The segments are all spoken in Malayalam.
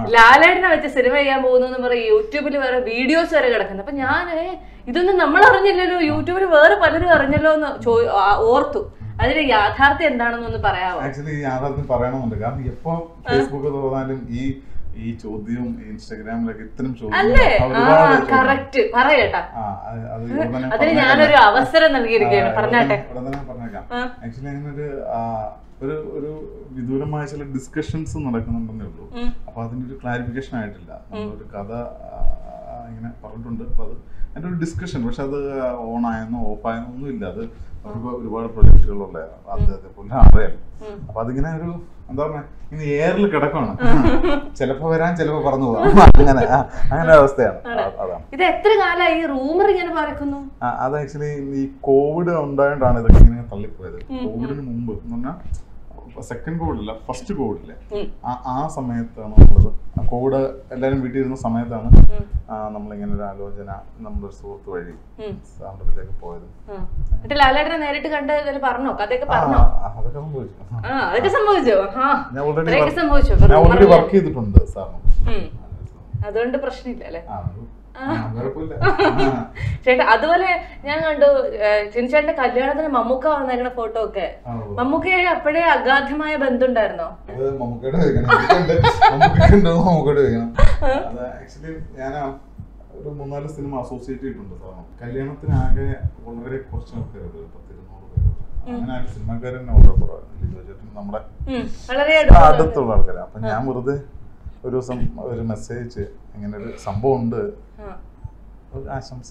ലാലേട്ടനെ വെച്ച് സിനിമ ചെയ്യാൻ പോകുന്നു എന്ന് പറയും യൂട്യൂബിൽ വേറെ വീഡിയോസ് വരെ കിടക്കുന്നു അപ്പൊ ഞാൻ ഏ, ഇതൊന്നും നമ്മൾ അറിഞ്ഞില്ലല്ലോ യൂട്യൂബിൽ വേറെ പലരും അറിഞ്ഞല്ലോ എന്ന് ചോ- ആ, ഓർത്തു അതിന്റെ യാഥാർത്ഥ്യം എന്താണെന്നൊന്ന് പറയാമോ ആക്ച്വലി ഈ യാഥാർത്ഥ്യം പറയണമെന്നുണ്ട് കാരണം എപ്പോ ഫേസ്ബുക്ക് തുറന്നാലും ഈ ഈ ചോദ്യവും ഈ ഇൻസ്റ്റാഗ്രാമിലൊക്കെ ഇത്തരം അല്ലേ ചോദ്യങ്ങൾ ആ ഒരുപാട് ചോദ്യങ്ങൾ. കറക്റ്റ് പറയട്ടാ ആ, അത് അത് ഇവിടെ തന്നെ അതിന് പറഞ്ഞേക്കാം. ഞാനൊരു അവസരം നൽകിയിരിക്കുകയാണ് ആ, ഇവിടെ പറഞ്ഞാട്ടെ തന്നെ- ഇവിടെ തന്നെ പറഞ്ഞേക്കാം ആ. ആക്ച്വലി അങ്ങനെ ഒരു ആ, ഒരു ഒരു വിദൂരമായ ചില ഡിസ്കഷൻസ് നടക്കുന്നുണ്ടെന്നേ ഉള്ളൂ ഉം. അപ്പൊ അതിന്റെ ഒരു ക്ലാരിഫിക്കേഷൻ ആയിട്ടില്ല നമ്മളൊരു കഥ ആ, ഇങ്ങനെ പറഞ്ഞിട്ടുണ്ട് അപ്പൊ അത് അതിന്റെ ഒരു ഡിസ്കഷൻ പക്ഷെ അത് ഓൺ ആയെന്നോ ഓഫ് ആയെന്നോ ഒന്നും ഇല്ല അത് ഒരുപാട് ഒരുപാട് പ്രൊജക്ടുകളുള്ള അതേപോലെ അറിയാം ഉം. അപ്പൊ അതിങ്ങനെ ഒരു എന്താ പറഞ്ഞ ഇങ്ങനെ എയറിൽ കിടക്കാണ് ചിലപ്പോ വരാൻ ചിലപ്പോ പറന്നു പോകാം അങ്ങനെ ആ, അങ്ങനെ അവസ്ഥയാണ് അ- അതാണ് ഇത് എത്ര കാലമായി റൂമർ ഇങ്ങനെ പറക്കുന്നു ആ, അത് ആക്ച്വലി ഈ കോവിഡ് ഉണ്ടായിട്ടാണ് ഇതൊക്കെ ഇങ്ങനെ തള്ളിപ്പോയത് കോവിഡിന് മുമ്പ് എന്ന് പറഞ്ഞാൽ സെക്കൻഡ് കോവിഡ് അല്ല ഫസ്റ്റ് കോവിഡില്ലേ ഉം. ആ ആ സമയത്താണ് നമ്മളത് ആ കോവിഡ് എല്ലാവരും വീട്ടിൽ ഇരുന്ന സമയത്താണ് ഉം. ആ, നമ്മളിങ്ങനെ ഒരു ആലോചന നമ്മുടെ ഒരു സുഹൃത്ത് വഴി ഉം. സാറിൻ്റെ അടുത്തേക്ക് പോയത് ആ. എന്നിട്ട് ലാലേട്ടനെ നേരിട്ട് കണ്ട് ഇതിൽ പറഞ്ഞോ കഥയൊക്കെ ആ, പറഞ്ഞോ അതൊക്കെ സംഭവിച്ചു ആ അതൊക്കെ സംഭവിച്ചോ ആ ഞാൻ ഓൾറെഡി ഇത്രയൊക്കെ സംഭവിച്ചു ഞാൻ ഓൾറെഡി വർക്ക് ചെയ്തിട്ടുണ്ട് സാറിന് ഉം. അതുകൊണ്ട് പ്രശ്നമില്ല അല്ലേ ആ, അത് ആ, കുഴപ്പമില്ല ആ. ചേട്ടാ അതുപോലെ ഞാൻ കണ്ടു ചിനിച്ചേട്ടന്റെ കല്യാണത്തിന് മമ്മൂക്ക വന്നേക്കണ ഫോട്ടോ ഒക്കെ ആ, ഓ. മമ്മൂക്കയെ അപ്പോഴേ അഗാധമായ ബന്ധമുണ്ടായിരുന്നോ അത് മമ്മൂക്കയുടെ ചോദിക്കണം എനിക്കുണ്ട് മമ്മൂക്കയുണ്ടോ മമ്മൂക്കയുടെ ചോദിക്കണം അത് ആക്ച്വലി ഞാൻ ഒരു മൂന്നാല് സിനിമ അസോസിയേറ്റ് ചെയ്തിട്ടുണ്ട് സാറിന് കല്യാണത്തിന് ആകെ വളരെ കുറച്ച് ആൾക്കാരുള്ളൂ ഒരു പത്ത് ഇരുന്നൂറ് പേര് അങ്ങനെ ആരും സിനിമക്കാർ തന്നെ വളരെ കുറവായിരുന്നു ലിജോ ചേട്ടൻ നമ്മുടെ ഉം. വളരെ ആ, അടുത്ത അടുത്തുള്ള ആൾക്കാരാണ് അപ്പൊ ഞാൻ വെറുതെ ഒരു ദിവസം ഒരു മെസ്സേജ് ഇങ്ങനെ ഒരു സംഭവം ഉണ്ട് ആ. ഒരു ആശംസ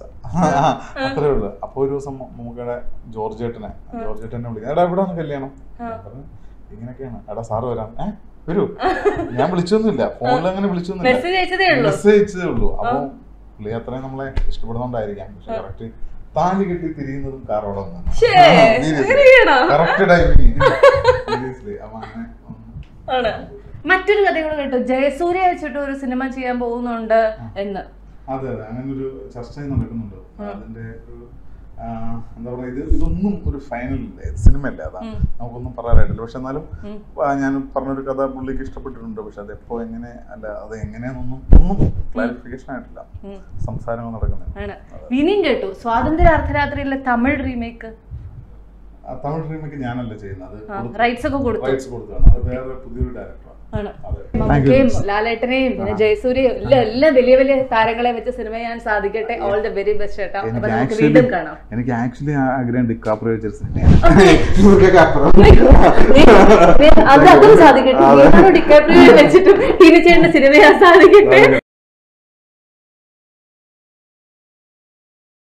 അത്രേ ഉള്ളു അപ്പൊ ഒരു ദിവസം മമ്മൂക്കയുടെ ജോർജ് ചേട്ടനെ ജോർജ് ചേട്ടനെ വിളിക്കാം എടാ ഇവിടെ വന്ന് കല്യാണം ഞാൻ പറഞ്ഞു ഇങ്ങനെയൊക്കെയാണ് എടാ സാറ് വരാം ഏ വരൂ ഞാൻ വിളിച്ചൊന്നുമില്ല ഫോണിൽ അങ്ങനെ വിളിച്ചൊന്നുമില്ല മെസ്സേജ് അയച്ചതേ ഉള്ളൂ മെസ്സേജ് അയച്ചതേ ഉള്ളൂ അപ്പൊ പുള്ളി അത്രയും നമ്മളെ ഇഷ്ടപ്പെടുന്നോണ്ടായിരിക്കാം പക്ഷെ കറക്റ്റ് താലി കെട്ടി തിരിയുന്നതും കാറോടെ ശ്ശേ, അങ്ങനെയാണോ? കറക്റ്റ് ടൈമിങ് സീരിയസ്ലി അപ്പൊ അങ്ങനെ ഒന്നും ആണ് മറ്റൊരു കഥ കൂടെ കേട്ടു ജയസൂര്യ വെച്ചിട്ട് ഒരു സിനിമ ചെയ്യാൻ പോകുന്നുണ്ട് എന്ന് അതെ അതെ അങ്ങനെ ഒരു ചർച്ച നടക്കുന്നുണ്ട് അതിന്റെ ഒരു ആ, എന്താ പറയാ ഇത് ഇതൊന്നും ഒരു ഫൈനൽ സിനിമയല്ല അതാ ഉം. നമുക്കൊന്നും പറയാനായിട്ടില്ല പക്ഷെ എന്നാലും ഉം. ആ, ഞാൻ പറഞ്ഞൊരു കഥ പുള്ളിക്ക് ഇഷ്ടപ്പെട്ടിട്ടുണ്ട് പക്ഷെ അത് എപ്പോ എങ്ങനെ അല്ല അത് എങ്ങനെയാണെന്നൊന്നും ഒന്നും ക്ലാരിഫിക്കേഷൻ ആയിട്ടില്ല ഉം. സംസാരങ്ങൾ നടക്കുന്നുണ്ട് ആണ് ഇനിയും കേട്ടു സ്വാതന്ത്ര്യ അർദ്ധരാത്രിയിലെ തമിഴ് റീമേക്ക് ആ, തമിഴ് റീമേക്ക് ഞാനല്ല ചെയ്യുന്നത് അത് റൈറ്റ്സ് ഒക്കെ കൊടുത്തു റൈറ്റ്സ് കൊടുത്തതാണ് അത് വേറെ പുതിയൊരു ഡയറക്ടറാണ് ആണ് അതെ മമ്മൂക്കയും ലാലേട്ടനെയും പിന്നെ ജയസൂര്യയും എല്ലാം എല്ലാം വലിയ വലിയ താരങ്ങളെ വെച്ച് സിനിമ ചെയ്യാൻ സാധിക്കട്ടെ ഓൾ ദ വെരി ബെസ്റ്റ് ചേട്ടാ അപ്പൊ എനിക്ക് നമുക്ക് ആക്ച്വലി വീണ്ടും കാണാം എനിക്ക് ആക്ച്വലി ആഗ്രഹം ഡിക്കാപ്രിയോ വെച്ചൊരു സിനിമയാണ് അത് അതും സാധിക്കട്ടെ ഡിക്കാപ്രിയോ വെച്ചിട്ടും ടീനച്ചേട്ടന്റെ സിനിമ ചെയ്യാൻ സാധിക്കട്ടെ